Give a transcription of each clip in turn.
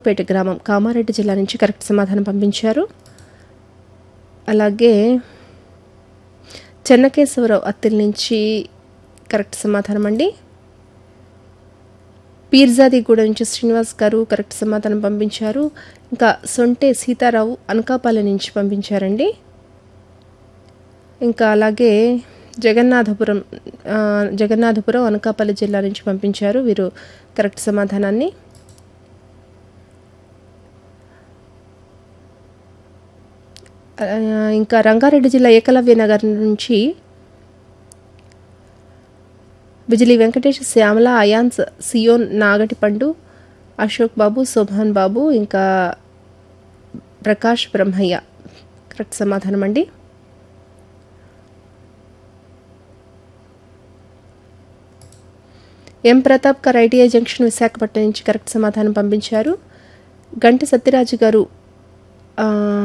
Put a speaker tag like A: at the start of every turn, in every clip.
A: పేట గ్రామం కామారెడ్డి జిల్లా నుంచి కరెక్ట్ సమాధానం పంపించారు అలాగే చెన్నకేశవరావు అత్తిల్ నుంచి కరెక్ట్ సమాధానం అండి పీర్జాదిగూడ నుంచి శ్రీనివాస్ గారు కరెక్ట్ సమాధానం పంపించారు ఇంకా సొంటే సీతారావు అనకాపల్లి నుంచి పంపించారండి ఇంకా అలాగే జగన్నాథపురం ఆ, జగన్నాథపురం అనకాపల్లి జిల్లా నుంచి పంపించారు వీరు కరెక్ట్ సమాధానాన్ని ఆ, ఇంకా రంగారెడ్డి జిల్లా ఏకలవ్య నగర్ నుంచి బిజిలీ వెంకటేష్ శ్యామల అయాన్స్ సియోన్ నాగటిపండు అశోక్ బాబు శోభాన్ బాబు ఇంకా ప్రకాష్ బ్రహ్మయ్య కరెక్ట్ సమాధానం అండి ఎం ప్రతాప్ గారు ఐటీఐ జంక్షన్ విశాఖపట్నం నుంచి కరెక్ట్ సమాధానం పంపించారు గంటి సత్యరాజు గారు ఆ,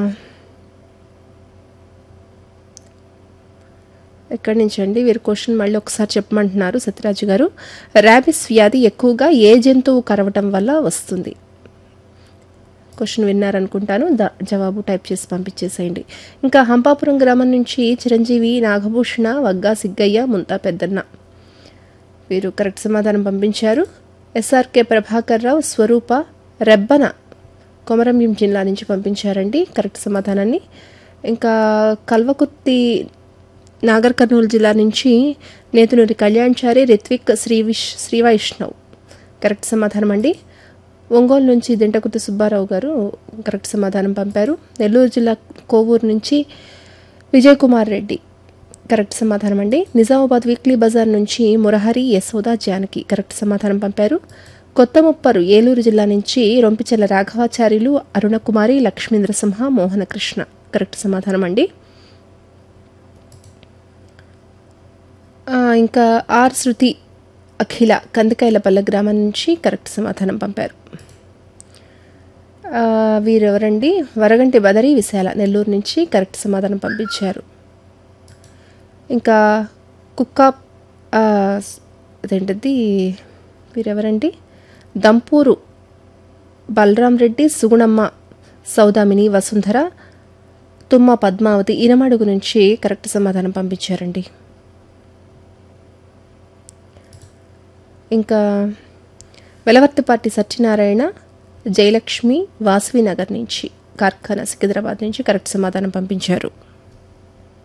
A: ఎక్కడి నుంచి అండి వీరి క్వశ్చన్ మళ్ళీ ఒకసారి చెప్పమంటున్నారు సత్యరాజు గారు ర్యాబిస్ వ్యాధి ఎక్కువగా ఏ జంతువు కరవటం వల్ల వస్తుంది క్వశ్చన్ విన్నారనుకుంటాను ద జవాబు టైప్ చేసి పంపించేసేయండి ఇంకా హంపాపురం గ్రామం నుంచి చిరంజీవి నాగభూషణ వగ్గా సిగ్గయ్య ముంతా పెద్దన్న వీరు కరెక్ట్ సమాధానం పంపించారు ఎస్ఆర్కే ప్రభాకర్ రావు స్వరూప రెబ్బన కొమరంభీం జిల్లా నుంచి పంపించారండి కరెక్ట్ సమాధానాన్ని ఇంకా కల్వకుర్తి నాగర్ కర్నూలు జిల్లా నుంచి నేతునూరి కళ్యాణ్చారి రిత్విక్ శ్రీ విష్ శ్రీ వైష్ణవ్ కరెక్ట్ సమాధానం అండి ఒంగోలు నుంచి దింటకుర్తి సుబ్బారావు గారు కరెక్ట్ సమాధానం పంపారు నెల్లూరు జిల్లా కోవూరు నుంచి విజయ్ కుమార్ రెడ్డి కరెక్ట్ సమాధానం అండి నిజామాబాద్ వీక్లీ బజార్ నుంచి మురహరి యశోద జానకి కరెక్ట్ సమాధానం పంపారు కొత్త ముప్పరు ఏలూరు జిల్లా నుంచి రొంపిచెల్ల రాఘవాచార్యులు అరుణకుమారి లక్ష్మీంద్రసింహ మోహనకృష్ణ కరెక్ట్ సమాధానం అండి ఆ, ఇంకా ఆర్ శృతి అఖిల కందికాయలపల్ల గ్రామం నుంచి కరెక్ట్ సమాధానం పంపారు ఆ, వీరెవరండి వరగంటి బదరి విశాల నెల్లూరు నుంచి కరెక్ట్ సమాధానం పంపించారు ఇంకా కుక్క ఆ, అదేంటిది వీరెవరండి దంపూరు బలరాం రెడ్డి సుగుణమ్మ సౌదామిని వసుంధర తుమ్మ పద్మావతి ఇనమడుగు నుంచి కరెక్ట్ సమాధానం పంపించారండి ఇంకా వెలవర్తిపాటి సత్యనారాయణ జయలక్ష్మి వాసవి నగర్ నుంచి కార్ఖానా సికింద్రాబాద్ నుంచి కరెక్ట్ సమాధానం పంపించారు